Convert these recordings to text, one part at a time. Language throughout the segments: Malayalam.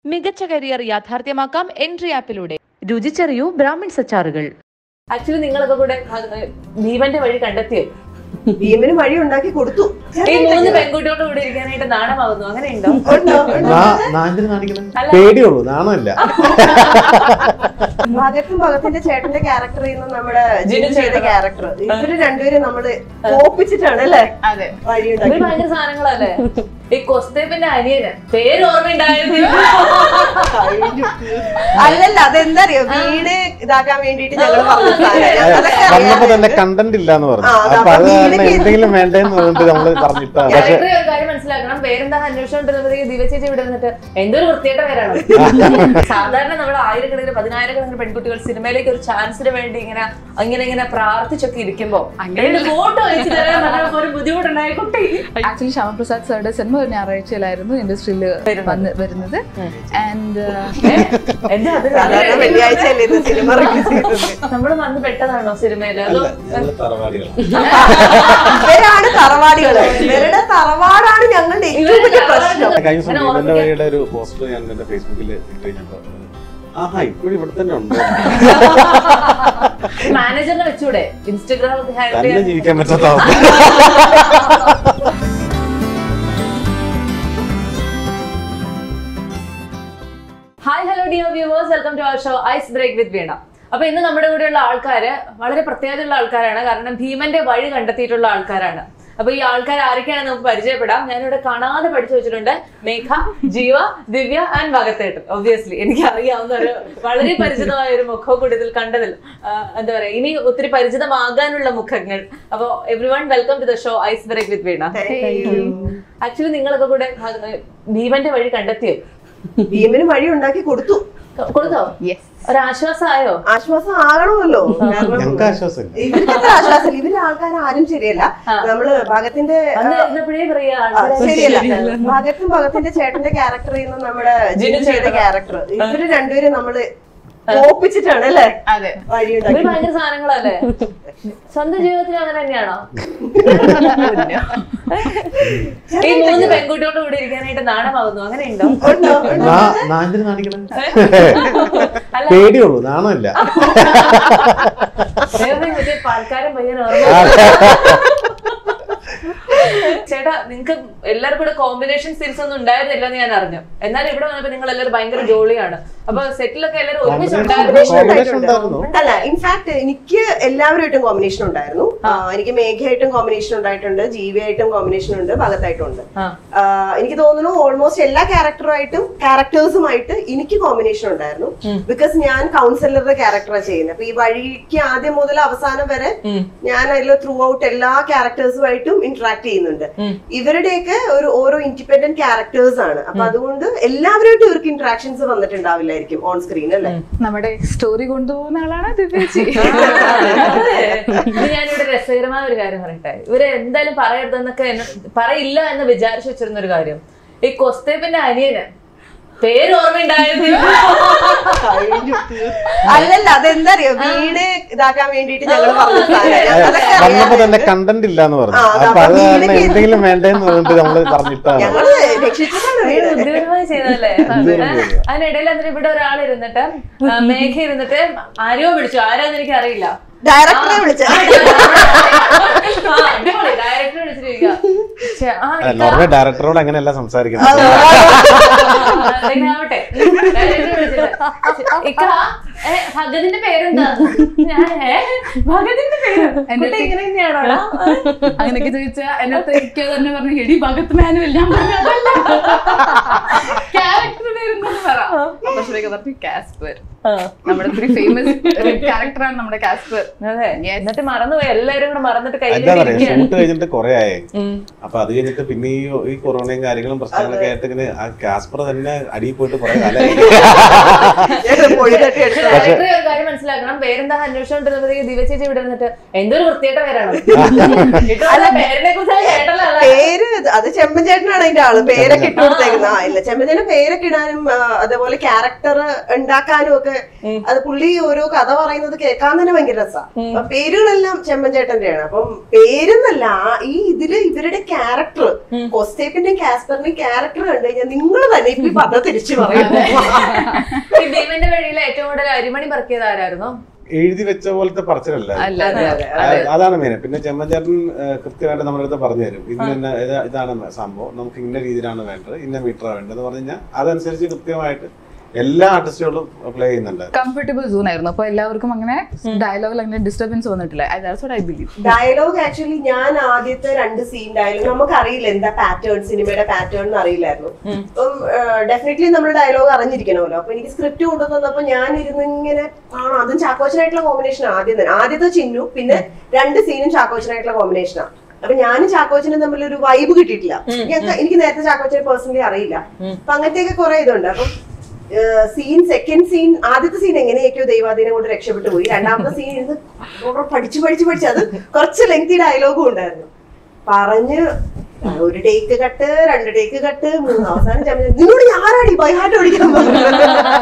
മികച്ച കരിയർ യാഥാർത്ഥ്യമാക്കാം എൻട്രി ആപ്പിലൂടെ രുചിച്ചെറിയൂ ബ്രാഹ്മിൺസ് അച്ചാറുകൾ ആക്ച്വലി നിങ്ങളൊക്കെ കൂടെ അഹ് ഭീമന്റെ വഴി കണ്ടെത്തിയോ ഭീമന് വഴി ഉണ്ടാക്കി കൊടുത്തു ഈ മൂന്ന് പെൺകുട്ടികളുടെ കൂടെ ഇരിക്കാനായിട്ട് നാണമാകുന്നു അങ്ങനെയുണ്ടോ ഉണ്ടോ? ഉണ്ടോ? നാഞ്ചിന് കാണിക്കുന്നത് അല്ല. പേടിയുള്ളൂ നാണമില്ല ഭഗത്തും ഭഗത്തിന്റെ ചേട്ടന്റെ ക്യാരക്ടർ ചെയ്യുന്ന നമ്മുടെ ജിനു ജിനു ചെയ്ത ചേട്ടൻ. ക്യാരക്ടർ ഇവര് രണ്ടുപേരും നമ്മള് കോപ്പിച്ചിട്ടാണ് അല്ലേ അതെ വഴി ഇവര് ഉണ്ടാക്കി ഭയങ്കര സാധനങ്ങളല്ലേ ഈ കൊസ്തേപ്പിന്റെ അനിയന് പേര് ഓർമ്മയുണ്ടായിരുന്നു അല്ലല്ല അതെന്താ അറിയോ വീട് ഇതാക്കാൻ വേണ്ടിട്ട് ഞങ്ങള് പറഞ്ഞ സാധനം. അതൊക്കെ വന്നപ്പോ അറിയാം. തന്നെ കണ്ടന്റ് ഇല്ല എന്ന് പറഞ്ഞു ആ, അതാ, അപ്പൊ അത് അപ്പൊ കാരണം വീടൊക്കെ- എന്തെങ്കിലും വേണ്ടേന്ന് പറഞ്ഞിട്ട് നമ്മള് പറഞ്ഞിട്ടാണ് പക്ഷെ ഡയറക്ടറെ ഒരു കാര്യം മനസ്സിലാക്കണം പേരെന്താ അന്വേഷിച്ചോണ്ടിരുന്നപ്പോഴത്തേക്ക് ദിവ ചേച്ചി ഇവിടെ നിന്നിട്ട് എന്തൊരു വൃത്തിയായിട്ട പേരാണ് സാധാരണ നമ്മൾ ആയിരക്കണക്കിന് പതിനായിരക്കണക്കിന് പെൺകുട്ടികൾ സിനിമയിലേക്ക് ഒരു ചാൻസിന് വേണ്ടി ഇങ്ങനെ ഇങ്ങനെ ഇങ്ങനെ പ്രാർത്ഥിച്ചൊക്കെ ഇരിക്കുമ്പോ അങ്ങനെ ഫോട്ടോ അയച്ചു തരാൻ പറഞ്ഞപ്പോ ഒരു ബുദ്ധിമുട്ടുണ്ടായ കുട്ടി ആക്ച്വലി ശ്യാമപ്രസാദ് സാറുടെ സിനിമ ഒരു ഞായറാഴ്ചയിലായിരുന്നു ഇൻഡസ്ട്രിയിൽ വന്ന് വരുന്നത് ആൻഡ് എന്താ അത് സാധാരണ വെള്ളിയാഴ്ചയല്ലേ ഇത് സിനിമ റിലീസ് ചെയ്തത് നമ്മൾ വന്ന് പെട്ടതാണോ സിനിമയില് അതോ ഞങ്ങള് തറവാടികളാണ് ഇവരാണ് തറവാടികള് ഇവരുടെ തറവാടാണ് ഞങ്ങളുടെ ഏറ്റവും വലിയ പ്രശ്നം കഴിഞ്ഞ ദിവസം അങ്ങനെ ഇവന്റെ ഓർമ്മിക്കാൻ- വഴിയുടെ ഒരു പോസ്റ്റർ ഞാൻ എന്റെ ഫേസ്ബുക്കിൽ ഇട്ട് കഴിഞ്ഞപ്പോ ആഹാ ഇപ്പോഴും ഇവിടെ തന്നെ ഉണ്ട് മാനേജറിനെ വെച്ചൂടെ ഇൻസ്റ്റഗ്രാം തന്നെ ജീവിക്കാൻ പറ്റാത്ത അവസ്ഥ hi hello dear viewers welcome to our show ice break with Veena അപ്പൊ ഇന്ന് നമ്മുടെ കൂടെയുള്ള ആൾക്കാര് വളരെ പ്രത്യേകതയുള്ള ആൾക്കാരാണ് കാരണം ഭീമന്റെ വഴി കണ്ടെത്തിയിട്ടുള്ള ആൾക്കാരാണ് അപ്പൊ ഈ ആൾക്കാർ ആരൊക്കെയാണെന്ന് നമുക്ക് പരിചയപ്പെടാം ഞാനിവിടെ കാണാതെ പഠിച്ചു വെച്ചിട്ടുണ്ട് മേഘ ജീവ ദിവ്യ ആൻഡ് ഭഗത്തേട്ടൻ ഒബ്വിയസ്ലി എനിക്ക് അറിയാവുന്ന ഒരു വളരെ പരിചിതമായ ഒരു മുഖം കൂടി ഇതിൽ കണ്ടതിൽ ആ, എന്താ പറയാ ഇനി ഒത്തിരി പരിചിതമാകാനുള്ള മുഖങ്ങൾ അപ്പൊ everyone welcome to the show ice break with Veena actually നിങ്ങളൊക്കെ കൂടെ ഭ- ഭീമന്റെ വഴി കണ്ടെത്തിയോ ഭീമന് വഴി ഉണ്ടാക്കി കൊടുത്തു കൊടുത്തോ യെസ് ഒരാശ്വാസമായോ ആശ്വാസം ആകണമല്ലോ കാരണം ഞങ്ങൾക്ക് ആശ്വാസമില്ല ഇവർക്ക് അത്ര ആശ്വാസമില്ല ഇവര് ആൾക്കാർ ആരും ശരിയല്ല നമ്മള് ഭഗത്തിന്റെ അന്ന് ഇരുന്നപ്പോഴേ പറയാ ആ, ശരിയല്ല ഭഗത്തും ഭഗത്തിന്റെ ചേട്ടന്റെ ക്യാരക്ടർ ചെയ്യുന്ന നമ്മുടെ ജിനു ചെയ്ത ക്യാരക്ടർ ഇവര് രണ്ടുപേരും നമ്മള് കോപ്പിച്ചിട്ടാണ് അല്ലേ അതെ വഴി ഇവര് ഉണ്ടാക്കി ഭയങ്കര സാധനങ്ങളല്ലേ സ്വന്തം ജീവിതത്തിൽ അങ്ങനെ തന്നെയാണോ ഈ മൂന്ന് പെൺകുട്ടികളുടെ കൂടെ ഇരിക്കാനായിട്ട് നാണമാകുന്നു അങ്ങനെയുണ്ടോ ഉണ്ടോ? ഉണ്ടോ? നാഞ്ചിന് കാണിക്കുന്നത് അല്ല പേടിയുള്ളൂ നാണമില്ല വേറെ മറ്റേ പാൽക്കാരൻ പയ്യൻ ഓർമ്മ ചേട്ടാ നിങ്ങക്ക് എല്ലാവർക്കും കൂടെ കോമ്പിനേഷൻ സീൻസ് ഒന്നും ഉണ്ടായിരുന്നില്ല എന്ന് ഞാൻ അറിഞ്ഞു എന്നാൽ ഇവിടെ വന്നപ്പോ നിങ്ങൾ എല്ലാവരും ഭയങ്കര ജോളിയാണ് അപ്പൊ സെറ്റിലൊക്കെ എല്ലാവരും ഒരുമിച്ചുണ്ടായിരുന്നു കോമ്പിനേഷൻ ഉണ്ടായിരുന്നു അല്ല ഇൻഫാക്ട് എനിക്ക് എല്ലാവരുമായിട്ടും കോമ്പിനേഷൻ ഉണ്ടായിരുന്നു ആ, എനിക്ക് മേഘയായിട്ടും കോമ്പിനേഷൻ ഉണ്ടായിട്ടുണ്ട് ജീവിയായിട്ടും കോമ്പിനേഷൻ ഉണ്ട് ഭഗത്തായിട്ടും ഉണ്ട് ആ. ആ, എനിക്ക് തോന്നുന്നു ഓൾമോസ്റ്റ് എല്ലാ ക്യാരക്ടറുമായിട്ടും ക്യാരക്ടേഴ്സുമായിട്ട് എനിക്ക് കോമ്പിനേഷൻ ഉണ്ടായിരുന്നു ബിക്കോസ് ഞാൻ കൗൺസിലറുടെ ക്യാരക്ടറാണ് ചെയ്യുന്നത് അപ്പൊ ഈ വഴിക്ക് ആദ്യം മുതൽ അവസാനം വരെ ഞാൻ അതിൽ ത്രൂ ഔട്ട് എല്ലാ ക്യാരക്ടേഴ്സുമായിട്ടും ഇന്ററാക്ട് ചെയ്യുന്നുണ്ട് ഇവരുടെയൊക്കെ ഒരു ഓരോ ഇൻഡിപെൻഡന്റ് ക്യാരക്ടേഴ്സ് ആണ് അപ്പൊ അതുകൊണ്ട് എല്ലാവരുമായിട്ടും ഇവർക്ക് ഇന്ററാക്ഷൻസ് വന്നിട്ടുണ്ടാവില്ലായിരിക്കും ഓൺ സ്ക്രീൻ അല്ലേ നമ്മുടെ സ്റ്റോറി കൊണ്ടുപോകുന്ന ആളാണ് ദിവ്യജി അതെ. ഇത് ഞാനിവിടെ രസകരമായ ഒരു കാര്യം പറയട്ടെ ഇവര് എന്തായാലും പറയരുതെന്നൊക്കെ എന്നെ- പറയില്ല എന്ന് വിചാരിച്ചു വെച്ചിരുന്ന ഒരു കാര്യം ഈ കൊസ്തേപ്പിന്റെ അനിയന് പേര് ഓർമ്മയുണ്ടായിരുന്നു അല്ലല്ല അതെന്താ അറിയോ വീട് ഇതാക്കാൻ വേണ്ടിട്ട് ഞങ്ങള് പറഞ്ഞ സാധനം. അതൊക്കെ വന്നപ്പോ അറിയാം. തന്നെ കണ്ടന്റ് ഇല്ല എന്ന് പറഞ്ഞു ആ, അതാ, അപ്പൊ അത് അപ്പൊ കാരണം വീടൊക്കെ- എന്തെങ്കിലും വേണ്ടേന്ന് പറഞ്ഞിട്ട് നമ്മള് പറഞ്ഞിട്ടാണ് ഞങ്ങള് രക്ഷിച്ചിട്ടാണ് വീട് ബുദ്ധിപരമായി ചെയ്തതല്ലേ ബുദ്ധിപരമായി ചെയ്തതാ. അതിനിടയിൽ എന്നിട്ട് ഇവിടെ ഒരാൾ ഇരുന്നിട്ട് ആ, മേഘ ഇരുന്നിട്ട് ആരോ വിളിച്ചു ആരാന്ന് എനിക്ക് അറിയില്ല ഡയറക്ടറെ വിളിച്ച ഡയറക്ടർ വിളിച്ചിരിക്കുക ശ്ശെ, ആ, ഇക്ക, നോർമൽ ഡയറക്ടറോട് അങ്ങനെയല്ല സംസാരിക്കുന്നത് എന്തെങ്കിലും ആവട്ടെ ഡയറക്ടർ വിളിച്ചിട്ട് ഇക്ക ഏ, ഭഗതിന്റെ പേരെന്താ ഞാൻ ഏ ഭഗതിന്റെ പേര് എന്റെ കുട്ടി ഇങ്ങനെ തന്നെയാണോടാ അങ്ങനെയൊക്കെ ചോദിച്ചാൽ എന്നത്തെ എനിക്ക് തന്നെ പറഞ്ഞു എടി ഭഗത് മാനുവൽ ഞാൻ പറഞ്ഞു ക്യാരക്ടർ പേരെന്തെന്ന് പറ പക്ഷേ പറഞ്ഞു കാസ്പർ നമ്മുടെ ഒത്തിരി ഫേമസ് ക്യാരക്ടറാണ് നമ്മുടെ കാസ്പർ അതെ എന്നിട്ട് മറന്നുപോയി എല്ലാവരും കൂടെ മറന്നിട്ട് എന്താ കയ്യിൽ പറയാ ഷൂട്ട് കഴിഞ്ഞിട്ട് കുറെ ആയേ അപ്പൊ അത് കഴിഞ്ഞിട്ട് പിന്നെ ഈ ഈ കൊറോണയും കാര്യങ്ങളും പ്രശ്നങ്ങളൊക്കെ ആയിട്ട് ഇങ്ങനെ ആ കാസ്പർ തന്നെ അടിയിൽ പോയിട്ട് കുറെ കാലമായി പൊടി തട്ടി എടുത്തു ഡയറക്ടറെ ഒരു കാര്യം മനസ്സിലാക്കണം പേരെന്താ അന്വേഷിച്ചോണ്ടിരുന്നപ്പോഴത്തേക്ക് ദിവ ചേച്ചി ഇവിടെ നിന്നിട്ട് എന്തൊരു വൃത്തിയായിട്ട പേരാണ് കിട്ടുമല്ല പേരിനെ കുറിച്ച് കേട്ടല്ലോ പേര് അത് ചെമ്പൻ ചേട്ടനാണ് അതിന്റെ ആള് പേരൊക്കെ ഇട്ട് കൊടുത്തേക്കുന്നത് ആ ഇല്ല ചെമ്പൻ ചേട്ടൻ പേരൊക്കെ ഇടാനും ആ, അതേപോലെ ക്യാരക്ടർ ഉണ്ടാക്കാനും ഒക്കെ അത് പുള്ളി ഓരോ കഥ പറയുന്നത് കേൾക്കാൻ തന്നെ ഭയങ്കര രസമാണ് പേരുകളെല്ലാം ചെമ്മൻചേട്ടന്റെയാണ് അപ്പം പേരെന്നല്ല ആ- ഈ ഇതില് ഇവരുടെ ക്യാരക്ടർ കോസ്റ്റേപ്പിന്റെയും കാസ്പറിന്റെയും ക്യാരക്ടർ കണ്ടു കഴിഞ്ഞാൽ നിങ്ങൾ തന്നെ ഇപ്പൊ ഈ പദം തിരിച്ചു പറയുന്നത് ഈ ഭീമന്റെ വഴിയിൽ ഏറ്റവും കൂടുതൽ അരിമണി പറക്കിയത് ആരായിരുന്നു എഴുതി വെച്ച പോലത്തെ പറച്ചിലല്ല അല്ല അതെ, അതെ. ആ- അതാണ് മെയിൻ പിന്നെ ചെമ്മൻചേട്ടൻ കൃത്യമായിട്ട് നമ്മുടെ അടുത്ത് പറഞ്ഞു തരും ഇന്ന ഇന്ന ഇത- ഇതാണ് സംഭവം നമുക്ക് ഇന്ന രീതിയിലാണ് വേണ്ടത് ഇന്ന മീറ്ററാണ് വേണ്ടത് എന്ന് പറഞ്ഞു കഴിഞ്ഞാൽ അതനുസരിച്ച് കൃത്യമായിട്ട് എല്ലാ ആർട്ടിസ്റ്റുകളും പ്ലേ ചെയ്യുന്നുണ്ട് കംഫർട്ടബിൾ സോൺ ആയിരുന്നു അപ്പൊ എല്ലാവർക്കും അങ്ങനെ ഡയലോഗിൽ അങ്ങനെ ഡിസ്റ്റർബൻസ് വന്നിട്ടില്ല that's what I believe dialogue actually ഞാൻ ആദ്യത്തെ രണ്ട് സീൻ ഡയലോഗ് നമുക്കറിയില്ല എന്താ പാറ്റേൺ സിനിമയുടെ പാറ്റേൺ എന്ന് അറിയില്ലായിരുന്നു അപ്പം ഡെഫിനറ്റ്ലി നമ്മൾ ഡയലോഗ് അറിഞ്ഞിരിക്കണമല്ലോ അപ്പൊ എനിക്ക് സ്ക്രിപ്റ്റ് കൊണ്ടുവന്നപ്പോ ഞാൻ ഇരുന്ന് ഇങ്ങനെ കാണാം അതും ചാക്കോച്ചനായിട്ടുള്ള കോമ്പിനേഷൻ ആദ്യം തന്നെ ആദ്യത്തെ ചിന്നു പിന്നെ രണ്ട് സീനും ചാക്കോച്ചനായിട്ടുള്ള കോമ്പിനേഷനാണ് അപ്പൊ ഞാനും ചാക്കോച്ചനും തമ്മിൽ ഒരു വൈബ് കിട്ടിയിട്ടില്ല ഞങ്ങൾക്ക് എനിക്ക് നേരത്തെ ചാക്കോച്ചനെ പേഴ്സണലി അറിയില്ല അപ്പൊ അങ്ങനത്തെയൊക്കെ കുറെ ഇതുണ്ട് അപ്പം സീൻ സെക്കൻഡ് സീൻ ആദ്യത്തെ സീൻ എങ്ങനെയൊക്കെയോ ദൈവാധീനം കൊണ്ട് രക്ഷപ്പെട്ടു പോയി രണ്ടാമത്തെ സീൻ ഇരുന്ന് പഠിച്ചു പഠിച്ചു പഠിച്ചു അത് കുറച്ച് ലെങ്തി ഡയലോഗും ഉണ്ടായിരുന്നു പറഞ്ഞ് ഒരു ടേക്ക് കട്ട് രണ്ട് ടേക്ക് കട്ട് മൂന്ന് അവസാനം ചമ്മ- നിന്നോട് ഞാൻ ആരാടി ബൈഹാട്ട് പഠിക്കാൻ പറഞ്ഞത്?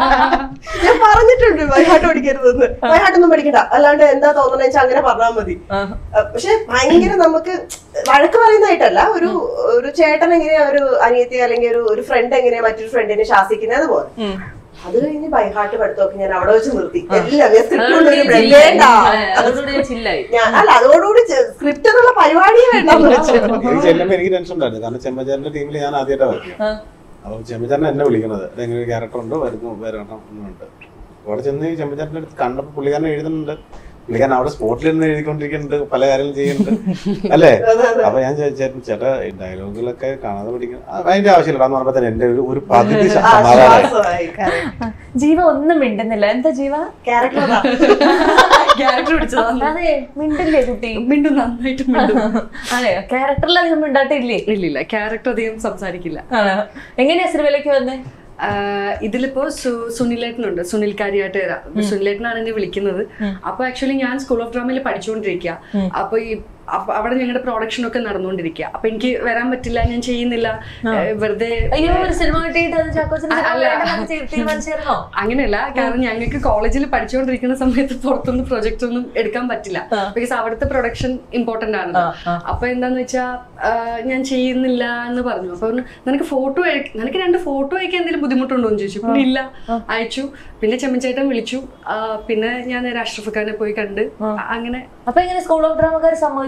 ഞാൻ പറഞ്ഞിട്ടുണ്ട് ബൈഹാട്ട് പഠിക്കരുതെന്ന് ബൈഹാട്ടൊന്നും പഠിക്കണ്ട അല്ലാണ്ട് എന്താ തോന്നണെന്ന് വെച്ചാൽ അങ്ങനെ പറഞ്ഞാൽ മതി അഹ് പക്ഷെ ഭയങ്കര നമുക്ക് വഴക്ക് പറയുന്നതായിട്ടല്ല ഒരു ഒരു ചേട്ടൻ എങ്ങനെയാ ഒരു അനിയത്തി അല്ലെങ്കിൽ ഒരു ഒരു ഫ്രണ്ട് എങ്ങനെയാ മറ്റൊരു ഫ്രണ്ടിനെ ശാസിക്കുന്നത് അതുപോലെ അത് കഴിഞ്ഞ് ബൈഹാട്ട് പഠിത്തമൊക്കെ ഞാൻ അവിടെ വെച്ച് നിർത്തി എല്ലാം ഞാൻ സ്ക്രിപ്റ്റ് കൊണ്ടൊരു വേണ്ട അതോടുകൂടി ചില്ലായി ഞാൻ അല്ല അതോടുകൂടി സ്ക്രിപ്റ്റ് എന്നുള്ള പരിപാടിയെ വേണ്ടെന്ന് വെച്ചു എനിക്ക് ചെല്ലുമ്പോൾ എനിക്ക് ടെൻഷൻ ഉണ്ടായിരുന്നു കാരണം ചെമ്മച്ചാറിന്റെ ടീമിൽ ഞാൻ ആദ്യമായിട്ടാണ് വരുന്നത് അപ്പൊ ചെമ്മച്ചാരൻ എന്നെ വിളിക്കണത് എങ്ങനെ ഒരു ക്യാരക്ടർ ഉണ്ട് വരുന്നു വരണം എന്നുണ്ട് അവിടെ ചെന്ന് ചെമ്മച്ചാറിന്റെ അടുത്ത് കണ്ടപ്പോൾ പുള്ളിക്കാരൻ എഴുതുന്നുണ്ട് പുള്ളിക്കാരൻ അവിടെ സ്പോട്ടിൽ ഇരുന്ന് എഴുതിക്കൊണ്ടിരിക്കുന്നുണ്ട് പല കാര്യങ്ങളും ചെയ്യുന്നുണ്ട് അല്ലേ അപ്പൊ ഞാൻ ചോദിച്ചു ചേട്ടാ ഈ ഡയലോഗുകളൊക്കെ കാണാതെ പഠിക്കണം ആ, അതിന്റെ ആവശ്യമില്ല എന്ന് പറഞ്ഞപ്പോ തന്നെ എന്റെ ഒരു- ഒരു പകുതി സമാധാനമായി ജീവ ഒന്നും മിണ്ടുന്നില്ല എന്താ ജീവ ക്യാരക്ടർ ക്യാരക്ടർ പിടിച്ചതാണ് അതെ മിണ്ടില്ലേ കുട്ടി മിണ്ടും നന്നായിട്ട് മിണ്ടും അതെ ക്യാരക്ടറിൽ അധികം മിണ്ടാട്ടില്ലേ ഇല്ലില്ല ക്യാരക്ടർ അധികം സംസാരിക്കില്ല ആണോ? എങ്ങനെയാ സിനിമയിലേക്ക് വന്നേ ആഹ് ഇതിലിപ്പോ സു- സുനിലേട്ടനുണ്ട് സുനിൽ കാര്യമായിട്ട് സുനിലേട്ടനാണ് എന്നെ വിളിക്കുന്നത് അപ്പൊ ആക്ച്വലി ഞാൻ സ്കൂൾ ഓഫ് ഡ്രാമയിൽ പഠിച്ചുകൊണ്ടിരിക്കുക അപ്പൊ ഈ അപ്പൊ അവിടെ ഞങ്ങളുടെ പ്രൊഡക്ഷൻ ഒക്കെ നടന്നുകൊണ്ടിരിക്കുക അപ്പൊ എനിക്ക് വരാൻ പറ്റില്ല ഞാൻ ചെയ്യുന്നില്ല ഏഹ് വെറുതെ അയ്യോ ഒരു സിനിമ കിട്ടിയിട്ട് അത് ചാക്കോച്ചന് സിനിമ അല്ല. വേണ്ടെന്ന് ചെയ്- തീരുമാനിച്ചായിരുന്നോ അങ്ങനെയല്ല കാരണം ഞങ്ങൾക്ക് കോളേജിൽ പഠിച്ചുകൊണ്ടിരിക്കുന്ന സമയത്ത് പുറത്തുനിന്ന് പ്രൊജക്റ്റ് ഒന്നും എടുക്കാൻ പറ്റില്ല ബിക്കോസ് അവിടുത്തെ പ്രൊഡക്ഷൻ ഇമ്പോർട്ടന്റ് ആണ് അപ്പൊ എന്താന്ന് വെച്ചാ ആഹ് ഞാൻ ചെയ്യുന്നില്ല എന്ന് പറഞ്ഞു അപ്പൊ പറഞ്ഞു, നിനക്ക് ഫോട്ടോ നിനക്ക് രണ്ട് ഫോട്ടോ അയക്കാൻ എന്തെങ്കിലും ബുദ്ധിമുട്ടുണ്ടോ എന്ന് ചോദിച്ചു പിന്നെ ഇല്ല അയച്ചു പിന്നെ ചെമ്മൻചേട്ടൻ വിളിച്ചു ആഹ് പിന്നെ ഞാൻ നേരെ അഷ്റഫ് ഖാനെ പോയി കണ്ട് അങ്ങനെ അപ്പൊ എങ്ങനെ സ്കൂൾ ഓഫ് ഡ്രാമക്കാർ സമ്മതിച്ചോ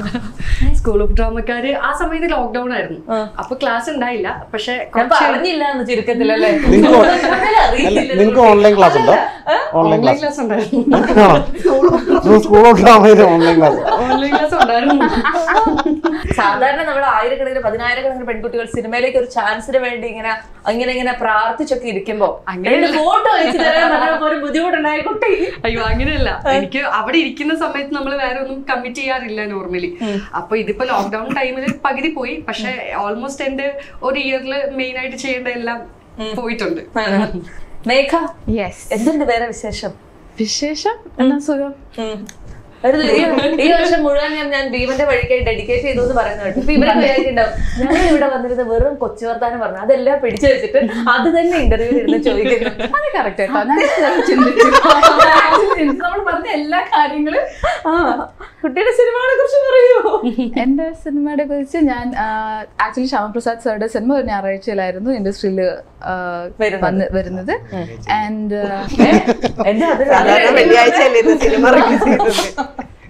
സ്കൂൾ ഓഫ് ഡ്രാമക്കാര് ആ സമയത്ത് ലോക്ക്ഡൌൺ ആയിരുന്നു അപ്പൊ ക്ലാസ് ഉണ്ടായില്ല പക്ഷെ ഞാൻ പറഞ്ഞില്ല എന്ന് ചുരുക്കത്തിലല്ലേ നിങ്ങൾക്ക് അങ്ങനെ അറിയില്ല. നിങ്ങൾക്ക് ഓൺലൈൻ ക്ലാസ് ഉണ്ടോ ഓൺലൈൻ ഓൺലൈൻ ക്ലാസ് ക്ലാസ് ഉണ്ടായിരുന്നു സ്കൂൾ ഓഫ് ഡ്രാമയിലെ ഓൺലൈൻ ക്ലാസ് ഓൺലൈൻ ക്ലാസ് ഉണ്ടായിരുന്നു സാധാരണ നമ്മൾ ആയിരക്കണക്കിന് പതിനായിരക്കണക്കിന് പെൺകുട്ടികൾ സിനിമയിലേക്ക് ഒരു ചാൻസിന് വേണ്ടി ഇങ്ങനെ ഇങ്ങനെ ഇങ്ങനെ പ്രാർത്ഥിച്ചൊക്കെ ഇരിക്കുമ്പോ അങ്ങനെയല്ല. ഫോട്ടോ അയച്ചു തരാൻ പറഞ്ഞപ്പോ ഒരു ബുദ്ധിമുട്ടുണ്ടായ കുട്ടി അയ്യോ അങ്ങനെയല്ല എനിക്ക് അവിടെ ഇരിക്കുന്ന സമയത്ത് നമ്മൾ വേറെ ഒന്നും കമ്മിറ്റ് ചെയ്യാറില്ല നോർമലി അപ്പൊ ഇതിപ്പോ ലോക്ക്ഡൌൺ ടൈമിൽ പകുതി പോയി പക്ഷെ ഓൾമോസ്റ്റ് എന്റെ ഒരു ഇയറിൽ മെയിൻ ആയിട്ട് ചെയ്യേണ്ട എല്ലാം പോയിട്ടുണ്ട് മേഘ യെസ് എന്തുണ്ട് വേറെ വിശേഷം വിശേഷം എന്നാ സുഖം ഒരു ഈ- ഈ വർഷം മുഴുവൻ ഞാൻ ഞാൻ ഭീമന്റെ വഴിക്കായി ഡെഡിക്കേറ്റ് ചെയ്തു എന്ന് പറയുന്നത് കേട്ടു ഇപ്പൊ ഇവരെ വിചാരിക്കുന്നുണ്ടാവും ഞങ്ങൾ ഇവിടെ വന്നിരുന്ന വെറും കൊച്ചു വർത്താനം പറഞ്ഞു അതെല്ലാം പിടിച്ചു വെച്ചിട്ട് അത് തന്നെ ഇന്റർവ്യൂ ഇരുന്ന് ചോദിക്കുന്നു അത് കറക്റ്റ് കേട്ടോ ഞാൻ ചിന്തിച്ചു നമ്മൾ പറഞ്ഞ എല്ലാ കാര്യങ്ങളും ആ കുട്ടിയുടെ സിനിമകളെ കുറിച്ച് പറയൂ എന്റെ സിനിമയെ കുറിച്ച് ഞാൻ ആക്ച്വലി ശ്യാമപ്രസാദ് സാറുടെ സിനിമ ഒരു ഞായറാഴ്ചയിലായിരുന്നു ഇൻഡസ്ട്രിയിൽ വരുന്നത്. വരുന്നത് ആൻഡ് എന്റെ അത് സാധാരണ വെള്ളിയാഴ്ചയല്ലേ ഇത് സിനിമ റിലീസ് ചെയ്തത്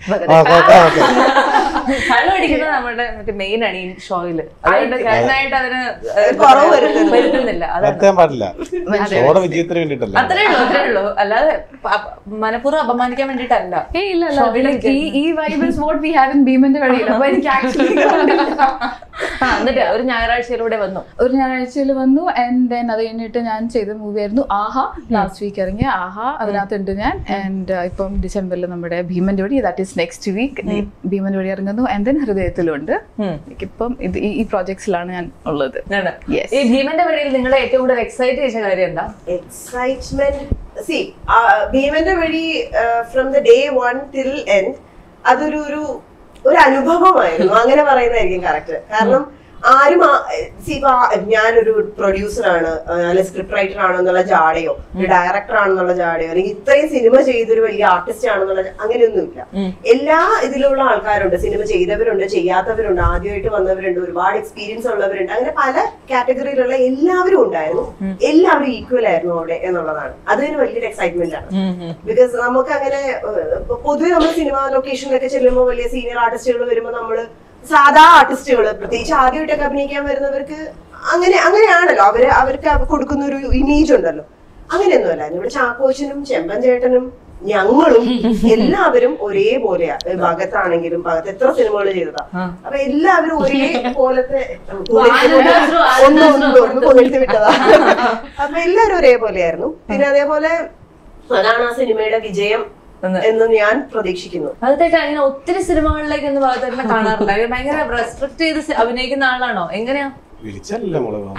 കള്ളു അടിക്കുന്നത് നമ്മുടെ മറ്റേ മെയിൻ ആണ് ഈ ഷോയില് അതുകൊണ്ട് ഞാനായിട്ട് അതിന് കുറവ് വരുത്തുന്നില്ല. വരുത്തുന്നില്ല അതാണ് നിർത്താൻ പാടില്ല ഷോയുടെ വിജയത്തിന് വേണ്ടിട്ടല്ല അത്രേ ഉള്ളൂ അത്രേ ഉള്ളൂ അല്ലാതെ പ- മനഃപൂർവ്വം അപമാനിക്കാൻ വേണ്ടിട്ടല്ല ഏയ് ഇല്ല ഇല്ല like ഈ ഈ vibe is what we have in ഭീമന്റെ വഴിയിൽ അപ്പൊ എനിക്ക് ആക്ച്വലി ആ എന്നിട്ട് ഒരു ഞായറാഴ്ചയിലൂടെ വന്നു ഒരു ഞായറാഴ്ചയിൽ വന്നു ആൻഡ് ദെൻ അത് കഴിഞ്ഞിട്ട് ഞാൻ ചെയ്ത മൂവി ആയിരുന്നു ആഹ ലാസ്റ്റ് വീക്ക് ഇറങ്ങിയ ആഹ അതിനകത്തുണ്ട് ഞാൻ ആൻഡ് ഇപ്പം ഡിസംബറിൽ നമ്മുടെ ഭീമന്റെ വഴി ദാറ്റ് ഈസ് നെക്സ്റ്റ് വീക്ക് ഭീമന്റെ വഴി ഇറങ്ങുന്നു ആൻഡ് ദെൻ ഹൃദയത്തിലുണ്ട് ഇപ്പം ഇത് ഈ- ഈ പ്രോജക്ട്സിലാണ് ഞാൻ ഉള്ളത് ആണ്. Yes. ഈ ഭീമന്റെ വഴിയിൽ നിങ്ങളെ ഏറ്റവും കൂടുതൽ എക്സൈറ്റ് ചെയ്ത കാര്യം എന്താ എക്സൈറ്റ്മെന്റ് സി ഭീമന്റെ വഴി from the day one till end അതൊരു ഒരു ഒരു അനുഭവമായിരുന്നു അങ്ങനെ പറയുന്നതായിരിക്കും കറക്റ്റ് കാരണം ആരും ആ- see, ഇപ്പൊ ആ- ഞാനൊരു പ്രൊഡ്യൂസറാണ് അല്ലെ സ്ക്രിപ്റ്റ് റൈറ്റർ ആണെന്നുള്ള ജാടയോ ഒരു ഡയറക്ടർ ആണെന്നുള്ള ജാടയോ അല്ലെങ്കിൽ ഇത്രയും സിനിമ ചെയ്തൊരു വലിയ ആർട്ടിസ്റ്റ് ആണെന്നുള്ള ജ- അങ്ങനെയൊന്നുമില്ല എല്ലാ ഇതിലുള്ള ആൾക്കാരുണ്ട് സിനിമ ചെയ്തവരുണ്ട് ചെയ്യാത്തവരുണ്ട് ആദ്യമായിട്ട് വന്നവരുണ്ട് ഒരുപാട് എക്സ്പീരിയൻസ് ഉള്ളവരുണ്ട് അങ്ങനെ പല കാറ്റഗറിയിലുള്ള എല്ലാവരും ഉണ്ടായിരുന്നു എല്ലാവരും ഈക്വൽ ആയിരുന്നു അവിടെ എന്നുള്ളതാണ് അതൊരു വലിയൊരു എക്സൈറ്റ്മെന്റ് ആണ് ബിക്കോസ് നമുക്ക് അങ്ങനെ ഏഹ്, ഇപ്പൊ പൊതുവെ നമ്മൾ സിനിമ ലൊക്കേഷനിലൊക്കെ ചെല്ലുമ്പോൾ വലിയ സീനിയർ ആർട്ടിസ്റ്റുകൾ വരുമ്പോൾ നമ്മള് സാധാ ആർട്ടിസ്റ്റുകൾ പ്രത്യേകിച്ച് ആദ്യമായിട്ടൊക്കെ അഭിനയിക്കാൻ വരുന്നവർക്ക് അങ്ങനെ അങ്ങനെയാണല്ലോ അവര് അവർക്ക് അവ- കൊടുക്കുന്ന ഒരു ഇമേജ് ഉണ്ടല്ലോ അങ്ങനെയൊന്നുമല്ല ഇവിടെ ചാക്കോച്ചനും ചെമ്പൻ ചേട്ടനും ഞങ്ങളും എല്ലാവരും ഒരേപോലെയാ ഏഹ് ഭഗത്താണെങ്കിലും ഭഗത്ത് എത്ര സിനിമകൾ ചെയ്തതാ അപ്പൊ എല്ലാവരും ഒരേ പോലത്തെ ഒന്ന് ഒന്ന് ഒന്ന് കൊന്നിട്ട് വിട്ടതാ അപ്പൊ എല്ലാവരും ഒരേപോലെയായിരുന്നു പിന്നെ അതേപോലെ അതാണ് ആ സിനിമയുടെ വിജയം എന്ന് ഞാൻ പ്രതീക്ഷിക്കുന്നു ഭാഗത്തേക്ക് അങ്ങനെ ഒത്തിരി സിനിമകളിലേക്ക് ഒന്ന് ഭാഗത്തേക്ക് കാണാറുണ്ട് അവര് ഭയങ്കര റെസ്ട്രിക്ട് ചെയ്ത് സി- അഭിനയിക്കുന്ന ആളാണോ എങ്ങനെയാ വിളിച്ചാലല്ലേ മോളെ പോകാൻ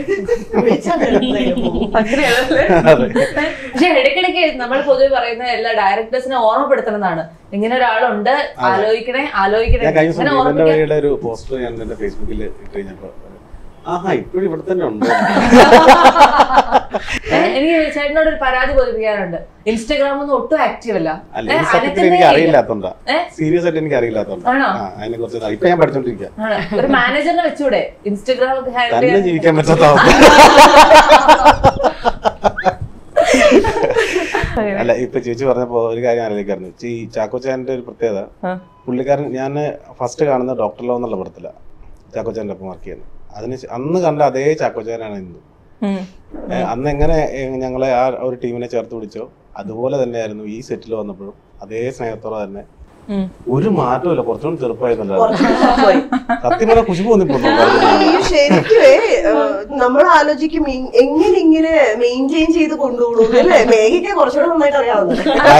അങ്ങനെയാണല്ലേ? അതെ പക്ഷെ ഇടയ്ക്കിടയ്ക്ക് നമ്മൾ പൊതുവെ പറയുന്ന എല്ലാ ഡയറക്ടേഴ്സിനെ ഓർമ്മപ്പെടുത്തുന്നതാണ് ഇങ്ങനെ ഒരാളുണ്ട് ആലോചിക്കണേ ആലോചിക്കണേ ഞാൻ കഴിഞ്ഞ ദിവസം അങ്ങനെ ഭീമന്റെ ഓർമ്മിക്കാൻ വഴിയുടെ ഒരു പോസ്റ്റർ ഞാൻ എന്റെ ഫേസ്ബുക്കിൽ ഇട്ട് കഴിഞ്ഞപ്പോ ആഹാ ഇപ്പോഴും ഇവിടെ തന്നെ ഉണ്ട് ഏ, എനിക്ക് ചേട്ടനോട് ഒരു പരാതി ബോധിപ്പിക്കാറുണ്ട് ഇൻസ്റ്റാഗ്രാം ഒന്നും ഒട്ടും ആക്റ്റീവ് അല്ല അല്ല ഏ, ഈ സത്യത്തിൽ അനക്കുന്നേ എനിക്ക് ഇല്ല. അറിയില്ലാത്തോണ്ടാ ഏ? സീരിയസ് ആയിട്ട് എനിക്ക് അറിയില്ലാത്തോണ്ടാ ആണോ? ആ അതിനെ കുറിച്ച് ഇപ്പൊ ഞാൻ പഠിച്ചോണ്ടിരിക്കുക ആണ്. ഒരു മാനേജറിനെ വെച്ചൂടെ ഇൻസ്റ്റാഗ്രാം ഒക്കെ ഹാൻഡിൽ തന്നെ ചെയ്യാൻ ജീവിക്കാൻ പറ്റാത്ത അവസ്ഥ അല്ല ഇപ്പൊ ചേച്ചി പറഞ്ഞപ്പോ ഒരു കാര്യം ആലോചിക്കായിരുന്നു ഈ ചാക്കോച്ചാന്റെ ഒരു പ്രത്യേകത പുള്ളിക്കാരൻ ഞാൻ ഫസ്റ്റ് കാണുന്ന ഡോക്ടർ ലോ എന്നുള്ള പടത്തില ചാക്കോച്ചാന്റെ ഒപ്പം വർക്ക് ചെയ്യുന്നത് അതിന് ശേ- അന്ന് കണ്ട അതേ ചാക്കോച്ചാനാണ് ഇന്ന് ഏ, അന്ന് എങ്ങനെ ഏ, ഞങ്ങളെ ആ ഒരു ടീമിനെ ചേർത്ത് പിടിച്ചോ അതുപോലെ തന്നെയായിരുന്നു ഈ സെറ്റിൽ വന്നപ്പോഴും അതേ സ്നേഹത്തോടെ തന്നെ ഒരു മാറ്റമില്ല കുറച്ചുകൂടി ചെറുപ്പമായിരുന്നുണ്ടായിരുന്നു കുറച്ചുകൂടി പോയി. സത്യം പറഞ്ഞാൽ കുശുമ്പ് തോന്നിപ്പോ ഈ ശരിക്കുവേ നമ്മൾ ആലോചിക്കും ഇ- എങ്ങനെ ഇങ്ങനെ മെയിൻറ്റെയിൻ ചെയ്ത് കൊണ്ടുപോകും അല്ലേ മേഘയ്ക്ക് കുറച്ചുകൂടെ നന്നായിട്ട് അറിയാവുന്നത്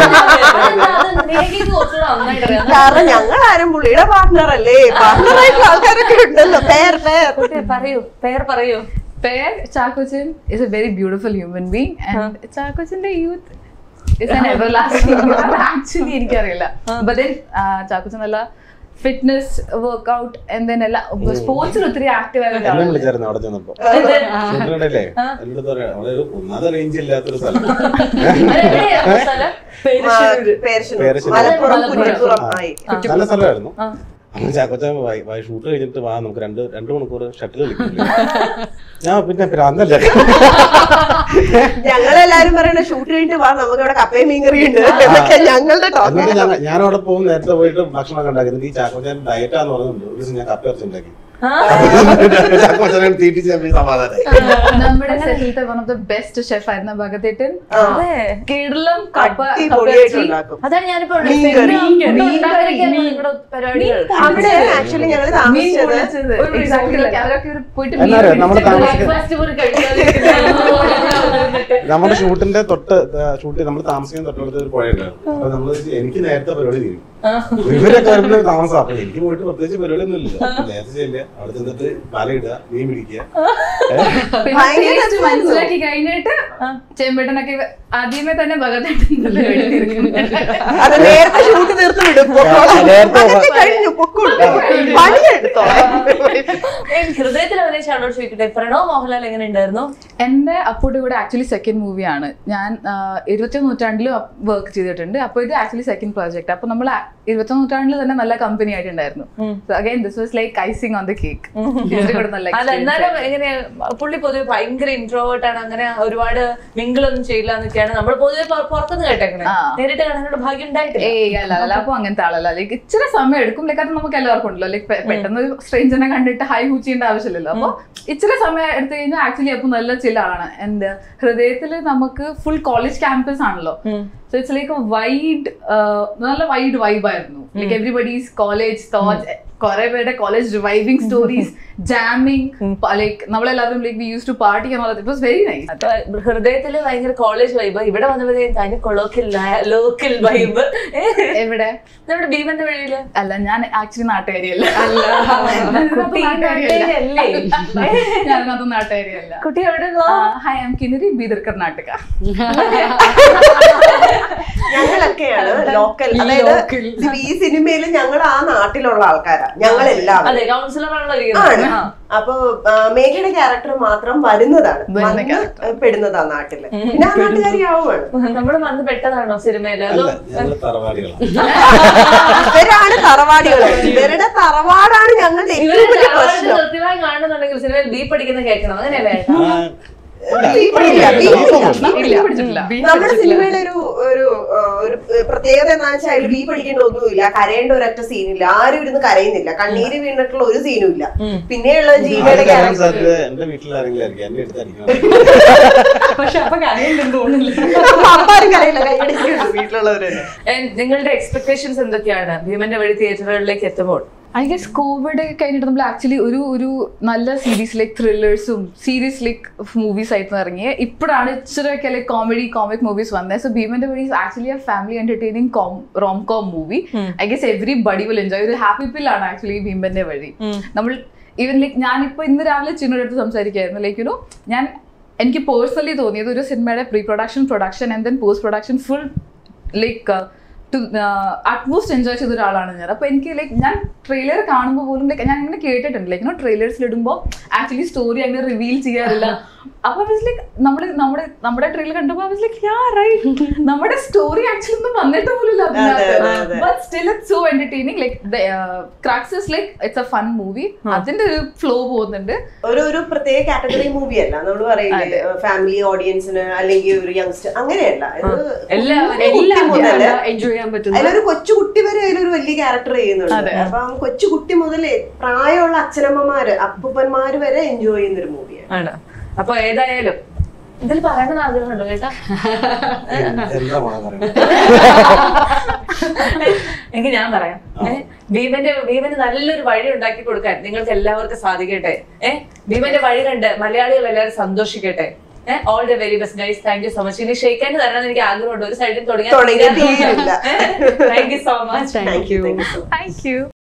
മേഘയ്ക്ക് കുറച്ചുകൂടെ നന്നായിട്ട് അറിയാം കാരണം ഞങ്ങൾ ആരും പുള്ളിയുടെ പാർട്ട്ണർ അല്ലേ പാർട്ട്ണറായിട്ടുള്ള ആൾക്കാരൊക്കെ ഉണ്ടല്ലോ പേർ പേർ കുട്ടി, പറയൂ പേർ പറയൂ Pear Chakochin is a very beautiful human being and Chakochin's youth is an everlasting actually എനിക്കറിയില്ല ബട്ട് ദെൻ ചാക്കോച്ചൻ നല്ല ഫിറ്റ്നസ് വർക്ക്ഔട്ട് ആൻഡ് ദെൻ എല്ലാ സ്പോർട്സിൽ ഒത്തിരി ആക്റ്റീവ് ആയ എന്നെ ഒരാളാണ് വിളിച്ചായിരുന്നു അവിടെ ചെന്നപ്പോ ഷൂട്ടിനിടയിലേ എല്ലായിടത്തും പറയാം അവിടെ ഒരു ഒന്നാമത് റേഞ്ച് ഇല്ലാത്തൊരു സ്ഥലം അതെവിടെയാ സ്ഥലം? പേരിശ്ശേരി. പേരശ്ശനൂർ. പേരശ്ശനൂർ. മലപ്പുറം മലപ്പുറം. കുറ്റിപ്പുറം ആയി നല്ല സ്ഥലമായിരുന്നു അന്ന് ചാക്കോച്ചാൻ ഷൂട്ട് കഴിഞ്ഞിട്ട് വാ നമുക്ക് രണ്ട് രണ്ട് മണിക്കൂർ ഷട്ടിൽ കളിക്കില്ലേ ഞാൻ പിന്നെ ഭ്രാന്തല്ലേ ഞങ്ങളെല്ലാരും പറയണ ഷൂട്ട് കഴിഞ്ഞിട്ട് വാ നമുക്ക് ഇവിടെ കപ്പയും മീൻകറി ഉണ്ട് എന്നൊക്കെ ഞങ്ങളുടെ ടോക്ക് എന്നിട്ട് ഞാൻ ഞാൻ അവിടെ പോകും നേരത്തെ പോയിട്ട് ഭക്ഷണം ഉണ്ടാക്കി എന്നിട്ട് ഈ ചാക്കോച്ചാൻ ഡയറ്റാന്ന് പറയുന്നുണ്ട് ഒരു ദിവസം ഞാൻ കപ്പ ഇറച്ചുണ്ടാക്കി ചാക്കോച്ചാനെ തീറ്റിച്ച് ഞാൻ സമാധാനം നമ്മുടെ സെറ്റിലത്തെ one of the best chef ആയിരുന്ന ഭഗതേട്ടൻ അതെ. കിടലം കപ്പ അടിപൊളിയായിട്ട് ഉണ്ടാക്കും അതാണ് ഞാനിപ്പോ മീൻകറി. ഉണ്ടാക്കാനൊക്കെയാണ് നിങ്ങളുടെ പരിപാടികൾ അവിടെ ആക്ച്വലി ഞങ്ങൾ താമസിച്ചത് അവരൊക്കെ ഒരു പോയിട്ട് എന്നാ അറിയോ, നമ്മള് മീൻ താമസിക്കുന്ന- ബ്രേക്ക്ഫാസ്റ്റ് പോലും കഴിക്കാതെ നമ്മുടെ ഷൂട്ടിന്റെ തൊട്ട് ഷൂട്ട് നമ്മൾ താമസിക്കുന്ന തൊട്ടടുത്ത് ഒരു പുഴയുണ്ടായിരുന്നു അപ്പൊ നമ്മൾ എനിക്ക് നേരത്തെ പരിപാടി തീരും ഇവരൊക്കെ വരുമ്പോൾ താമസം അപ്പൊ എനിക്ക് പോയിട്ട് പ്രത്യേകിച്ച് പരിപാടി ഒന്നും ഇല്ല നേരത്തെ ചെയ്യില്ല അവിടെ ചെന്നിട്ട് വലയിടുക മീൻ പിടിക്കുക പിന്നെ ഭയങ്കര taste രസമായിരുന്നു. മനസ്സിലാക്കി കഴിഞ്ഞിട്ട് ചെമ്പേട്ടനൊക്കെ ആദ്യമേ തന്നെ ഭഗതേട്ടൻ അത് നേരത്തെ ഷൂട്ട് തീർത്ത് വിടും പൊക്കോളാം. നേരത്തെ അതൊക്കെ കഴിഞ്ഞു പൊക്കോളൂ പണിയെടുത്തോളാം ഹൃദയത്തിൽ അഭിനയിച്ച ആളോട് ചോദിക്കട്ടെ പ്രണവ് മോഹൻലാൽ എങ്ങനെ ഉണ്ടായിരുന്നു എന്റെ അപ്പോട്ട് കൂടെ ആക്ച്വലി സെക്കൻഡ് മൂവിയാണ് ഞാൻ ഇരുപത്തി നൂറ്റാണ്ടിൽ വർക്ക് ചെയ്തിട്ടുണ്ട് അപ്പോൾ ഇത് ആക്ച്വലി സെക്കൻഡ് പ്രോജക്റ്റ് അപ്പൊ നമ്മൾ ഇരുപത്തി നൂറ്റാണ്ടിൽ തന്നെ നല്ല കമ്പനി ആയിട്ടുണ്ടായിരുന്നു again this was like icing on the cake കൂടെ നല്ല അല്ല experience എന്നാലും ആയിരുന്നു. എങ്ങനെ പുള്ളി പൊതുവെ ഭയങ്കര ഇൻട്രോവേർട്ട് ആണ് അങ്ങനെ ഒരുപാട് മിങ്കിളൊന്നും ചെയ്യില്ല എന്നൊക്കെയാണ് നമ്മൾ പൊതുവെ പുറ- പുറത്തുനിന്ന് കേട്ടേക്കണേ ആ. നേരിട്ട് കാണാനുള്ള ഭാഗ്യം ഉണ്ടായിട്ടില്ല ഏയ് അല്ല അല്ല അപ്പൊ അങ്ങനത്തെ ആളല്ല ലൈക്ക് ഇച്ചിരി സമയം എടുക്കും ലൈക്ക് അത് നമുക്ക് എല്ലാവർക്കും ഉണ്ടല്ലോ ലൈക്ക് പെട്ടെന്ന് ഒരു സ്ട്രേഞ്ചറിനെ കണ്ടിട്ട് ഹൈ ഹൂ ചെയ്യേണ്ട ആവശ്യമില്ലല്ലോ അപ്പൊ ഇച്ചിരി സമയം എടുത്തു കഴിഞ്ഞാൽ ആക്ച്വലി അപ്പൊ നല്ല ചില ആണ് എന്റെ ഹൃദയത്തിൽ നമുക്ക് ഫുൾ കോളേജ് ക്യാമ്പസ് ആണല്ലോ സോ ഇറ്റ്സ് ലൈക്ക് വൈഡ് നല്ല വൈഡ് വൈബ് ആയിരുന്നു ലൈക്ക് എവറിബഡീസ് കോളേജ് തോട്ട്സ് കുറെ പേരുടെ college reviving stories jamming like നമ്മളെല്ലാവരും like we use to party it was very nice അപ്പൊ ഹൃദയത്തില് ഭയങ്കര കോളേജ് വൈബ് ഇവിടെ വന്നപ്പോഴത്തേക്കും തനി കൊളോക്കൽ ലോക്കൽ വൈബ് എവിടെ നമ്മുടെ ഭീമന്റെ വഴിയില് അല്ല ഞാൻ ആക്ച്വലി നാട്ടുകാരിയല്ല കുട്ടി നാട്ടുകാരിയല്ലേ? ഞാനത് നാട്ടുകാരിയല്ല കുട്ടി എവിടെ ഹായ് ഐ എം കിനിരി ബീദർ കർണാടക ഞങ്ങളൊക്കെയാണ് ലോക്കൽ അതായത് ഈ സിനിമയിൽ ഞങ്ങൾ ആ നാട്ടിലുള്ള ആൾക്കാരാ ഞങ്ങൾ എല്ലാവരും അതെ കൗൺസിലർ ആണല്ലോ ആണ് ഇരിക്കുന്നത് ആ. അപ്പൊ ആ, മേഘയുടെ ക്യാരക്ടർ മാത്രം വരുന്നതാണ് വരുന്ന വന്ന് character. പെടുന്നതാ നാട്ടില് പിന്നെ ആ നാട്ടുകാരിയാവുകയാണ് നമ്മള് വന്ന് പെട്ടതാണോ സിനിമയില് അതോ അല്ല ഞങ്ങള് തറവാടികളാണ് ഇവരാണ് തറവാടികൾ ഇവരുടെ തറവാടാണ് ഞങ്ങളുടെ ഇവര് ഏറ്റവും വലിയ തറവാട് പ്രശ്നം കൃത്യമായി കാണുന്നുണ്ടെങ്കിൽ സിനിമയിൽ ബീ പഠിക്കുന്ന കേൾക്കണം അങ്ങനെയല്ലേ ഏട്ടാ? ബീപ്പിടില്ല, ബീപ്പിടില്ല. ഇല്ല, പിടിച്ചിട്ടില്ല. നമ്മുടെ സിനിമയുടെ ഒരു ഒരു ആ, ഒരു പ്രത്യേകത എന്താ വെച്ചാൽ അതിൽ ബീ പഠിക്കേണ്ട ഒന്നുമില്ല കരയേണ്ട ഒരൊറ്റ സീനില്ല ആരും ഇരുന്ന് കരയുന്നില്ല കണ്ണീര് വീണിട്ടുള്ള ഒരു സീനും ഇല്ല പിന്നെയുള്ള ജീവയുടെ ആദ്യം ക്യാരക്ടർ സാധ്യത എന്റെ വീട്ടിലാരെങ്കിലും ആയിരിക്കും എന്റെ അടുത്ത് അടിക്കണം പക്ഷെ അപ്പൊ കരയുണ്ടെന്ന് തോന്നുന്നില്ല ആരും കരയില്ല കൈയടിക്കുന്നുണ്ട് വീട്ടിലുള്ളവര് And നിങ്ങളുടെ എക്സ്പെക്ടേഷൻസ് എന്തൊക്കെയാണ് ഭീമന്റെ വഴി തിയേറ്ററുകളിലേക്ക് എത്തുമ്പോൾ ഐ ഗസ് കോവിഡ് കഴിഞ്ഞിട്ട് നമ്മൾ ആക്ച്വലി ഒരു ഒരു നല്ല സീരീസ് ലൈക്ക് ത്രില്ലേഴ്സും സീരീസ് ലൈക്ക് മൂവീസ് ആയിട്ട് ഇറങ്ങിയ ഇപ്പോഴാണ് ഇച്ചിരിയൊക്കെ ലൈക്ക് കോമഡി കോമിക് മൂവീസ് വന്നത് സോ ഭീമന്റെ വഴി is actually a family entertaining rom com movie I guess everybody will enjoy ഒരു ഹാപ്പി പില്ലാണ് ആക്ച്വലി ഭീമന്റെ വഴി നമ്മൾ ഈവൻ ലൈക്ക് ഞാനിപ്പോ ഇന്ന് രാവിലെ ചിന്നോട് അടുത്ത് സംസാരിക്കായിരുന്നു ലൈക്ക് യുനോ ഞാൻ എനിക്ക് പേഴ്സണലി തോന്നിയത് ഒരു സിനിമയുടെ pre production production and then post production full like utmost enjoy ചെയ്ത ഒരാളാണ് ഞാൻ അപ്പൊ എനിക്ക് ലൈക്ക് ഞാൻ ട്രെയിലർ കാണുമ്പോൾ പോലും ലൈക്ക് ഞാൻ ഇങ്ങനെ കേട്ടിട്ടുണ്ട് ലൈക്ക് നോ ട്രെയിലേഴ്സിൽ ഇടുമ്പോൾ ആക്ച്വലി സ്റ്റോറി അങ്ങനെ റിവീൽ ചെയ്യാറില്ല അപ്പൊ ലൈക്ക് നമ്മുടെ നമ്മുടെ നമ്മുടെ ട്രെയിലർ കണ്ടപ്പോൾ ലൈക്ക് യാ റൈറ്റ് നമ്മുടെ സ്റ്റോറി ആക്ച്വലി ഒന്നും വന്നിട്ട് പോലും അതെ, അതെ, അതെ. But still it so entertaining like cracks is like it's a fun movie അതിന്റെ ഒരു ഫ്ലോ പോകുന്നുണ്ട് ഒരു ഒരു പ്രത്യേക കാറ്റഗറി മൂവി അല്ല നമ്മൾ പറയില്ലേ ഫാമിലി ഓഡിയൻസിന് അല്ലെങ്കിൽ ഒരു യങ്സ്റ്റർ അങ്ങനെയല്ല ഇത് എല്ലാവരും- കുട്ടി മുതല് എൻജോയ് ചെയ്യാൻ പറ്റുന്ന അതിലൊരു കൊച്ചുകുട്ടി വരെ അതിലൊരു വലിയ ക്യാരക്ടർ ചെയ്യുന്നുണ്ട് അപ്പം കൊച്ചുകുട്ടി മുതൽ പ്രായമുള്ള അച്ഛനമ്മമാര് അപ്പൂപ്പന്മാര് വരെ എൻജോയ് ചെയ്യുന്ന ഒരു മൂവിയാണ് ആണ് അപ്പൊ ഏതായാലും ഇതിൽ പറയണമെന്ന് ആഗ്രഹമുണ്ടോ കേട്ടാ എന്താ മോളെ പറയുന്നത് എങ്കിൽ ഞാൻ പറയാം ഏ, ഭീമന്റെ ഭീമന് നല്ലൊരു വഴി ഉണ്ടാക്കി കൊടുക്കാൻ നിങ്ങൾക്ക് എല്ലാവർക്കും സാധിക്കട്ടെ ഏഹ് ഭീമന്റെ വഴി കണ്ട് മലയാളികൾ എല്ലാവരും സന്തോഷിക്കട്ടെ ഏഹ് all the very best guys thank you so much ഇനി ഷെയ്ക്കാൻ തരണം എനിക്ക് ആഗ്രഹമുണ്ട് ഒരു സൈഡിൽ തുടങ്ങിയ തീരില്ല thank you so much thank you thank you thank U